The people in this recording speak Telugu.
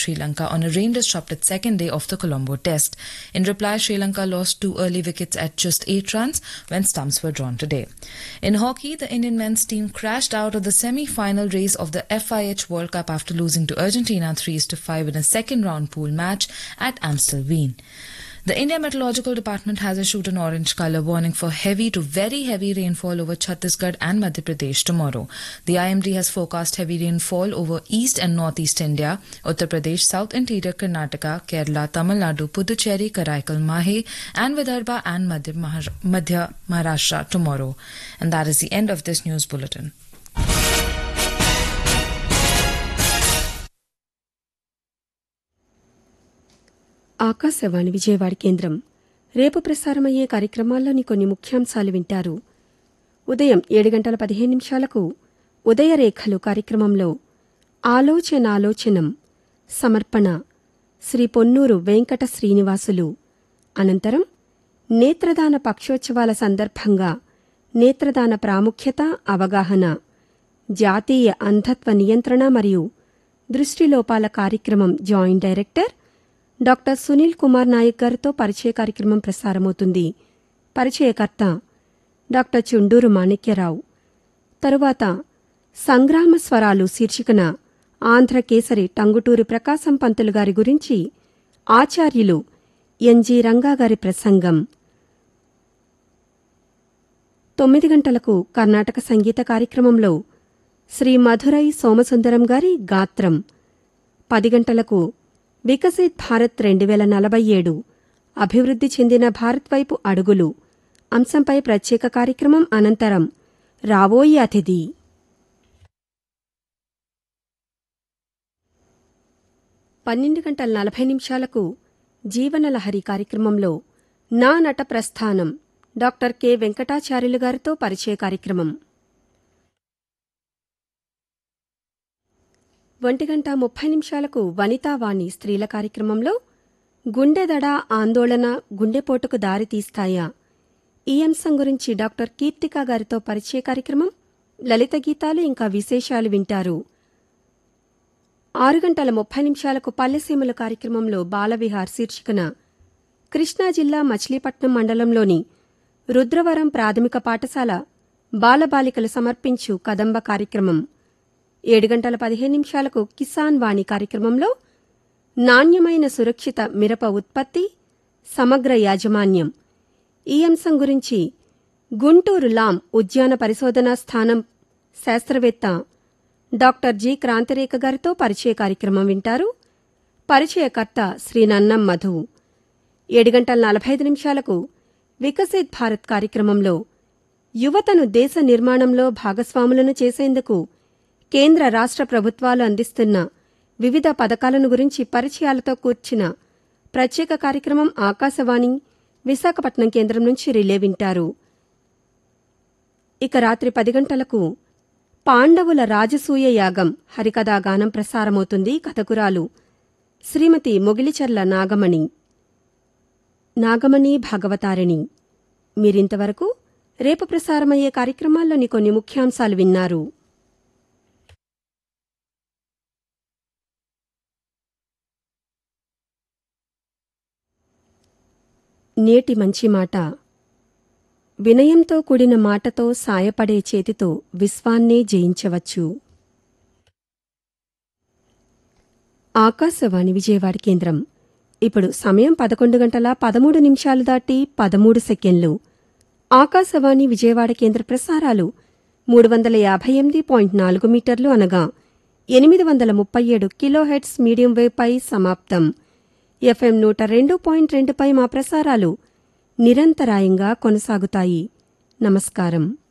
Sri Lanka on a rain disrupted second day of the Colombo Test. In reply, Sri Lanka lost two early wickets at just eight runs when stumps were drawn today. In hockey, the Indian men's team crashed out of the semi final race of the FIH World Cup after losing to Argentina 3 5 in a second round pool match at Amstelveen. The India Meteorological Department has issued an orange color warning for heavy to very heavy rainfall over Chhattisgarh and Madhya Pradesh tomorrow. The IMD has forecast heavy rainfall over east and northeast India, Uttar Pradesh, South Interior Karnataka, Kerala, Tamil Nadu, Puducherry, Karaikal, Mahe, and Vidarbha and Madhya, Mahar- Madhya Maharashtra tomorrow. And that is the end of this news bulletin. Akashvani Vijayawada కేంద్రం రేపు ప్రసారమయ్యే కార్యక్రమాల్లోని కొన్ని ముఖ్యాంశాలు వింటారు ఉదయం ఏడు గంటల పదిహేను నిమిషాలకు ఉదయరేఖలు కార్యక్రమంలో ఆలోచనాలోచనం సమర్పణ శ్రీ పొన్నూరు వెంకట శ్రీనివాసులు అనంతరం నేత్రదాన పక్షోత్సవాల సందర్భంగా నేత్రదాన ప్రాముఖ్యత అవగాహన జాతీయ అంధత్వ నియంత్రణ మరియు దృష్టిలోపాల కార్యక్రమం joint director doctor Sunil Kumar Naik గారితో పరిచయ కార్యక్రమం ప్రసారమవుతుంది పరిచయకర్త డాక్టర్ చుండూరు మాణిక్యరావు తరువాత సంగ్రామ స్వరాలు శీర్షికన ఆంధ్ర కేసరి టంగుటూరి ప్రకాశం పంతులు గారి గురించి ఆచార్యులు ఎన్జి రంగా గారి ప్రసంగం తొమ్మిది గంటలకు కర్ణాటక సంగీత కార్యక్రమంలో శ్రీ మధురై సోమసుందరం గారి గాత్రం పది గంటలకు వికసిత్ భారత్ రెండు వేల నలభై ఏడు అభివృద్ధి చెందిన భారత్ వైపు అడుగులు అంశంపై ప్రత్యేక కార్యక్రమం అనంతరం రావోయి అతిథి పన్నెండు గంటల నలభై నిమిషాలకు జీవనలహరి కార్యక్రమంలో నా నట ప్రస్థానం డాక్టర్ కె వెంకటాచార్యులు గారితో పరిచయ కార్యక్రమం ఒంటి గంట ముప్పై నిమిషాలకు వనితావాణి స్త్రీల కార్యక్రమంలో గుండెదడ ఆందోళన గుండెపోటుకు దారి తీస్తాయా ఈ అంశం గురించి డాక్టర్ కీర్తిక గారితో పరిచయ కార్యక్రమం లలిత గీతాలు ఇంకా విశేషాలు వింటారు ఆరు గంటల ముప్పై నిమిషాలకు పల్లెసీమల కార్యక్రమంలో బాలవిహార్ శీర్షికన కృష్ణా జిల్లా మచిలీపట్నం మండలంలోని రుద్రవరం ప్రాథమిక పాఠశాల బాలబాలికలు సమర్పించు కదంబ కార్యక్రమం ఏడు గంటల పదిహేను నిమిషాలకు కిసాన్ వాణి కార్యక్రమంలో నాణ్యమైన సురక్షిత మిరప ఉత్పత్తి సమగ్ర యాజమాన్యం ఈ అంశం గురించి గుంటూరు లాం ఉద్యాన పరిశోధనా స్థానం శాస్త్రవేత్త డాక్టర్ జి క్రాంతిరేఖ గారితో పరిచయ కార్యక్రమం వింటారు పరిచయకర్త శ్రీ నన్నం మధు ఏడు గంటల నలభై ఐదు నిమిషాలకు వికసిత్ భారత్ కార్యక్రమంలో యువతను దేశ నిర్మాణంలో భాగస్వాములను చేసేందుకు కేంద్ర రాష్ట్ర ప్రభుత్వాలు అందిస్తున్న వివిధ పథకాలను గురించి పరిచయాలతో కూర్చిన ప్రత్యేక కార్యక్రమం ఆకాశవాణి విశాఖపట్నం కేంద్రం నుంచి రిలే వింటారు ఇక రాత్రి పది గంటలకు పాండవుల రాజసూయ యాగం హరికథా గానం ప్రసారమవుతుంది కథకురాలు శ్రీమతి మొగిలిచర్ల నాగమణి నాగమణి భాగవతారిణి మీరింతవరకు రేపు ప్రసారమయ్యే కార్యక్రమాల్లోని కొన్ని ముఖ్యాంశాలు విన్నారు నేటి మంచి మాట వినయంతో కూడిన మాటతో సాయపడే చేతితో విశ్వాన్నే జయించవచ్చు ఆకాశవాణి విజయవాడ కేంద్రం ఇప్పుడు సమయం పదకొండు గంటల పదమూడు నిమిషాలు దాటి పదమూడు సెకండ్లు ఆకాశవాణి విజయవాడ కేంద్ర ప్రసారాలు మూడు వందల యాభై ఎనిమిది పాయింట్ నాలుగు మీటర్లు అనగా ఎనిమిది వందల ముప్పై ఏడు కిలోహెడ్స్ మీడియం వేవ్ పై సమాప్తం ఎఫ్ఎం నూట రెండు పాయింట్ రెండుపై మా ప్రసారాలు నిరంతరాయంగా కొనసాగుతాయి నమస్కారం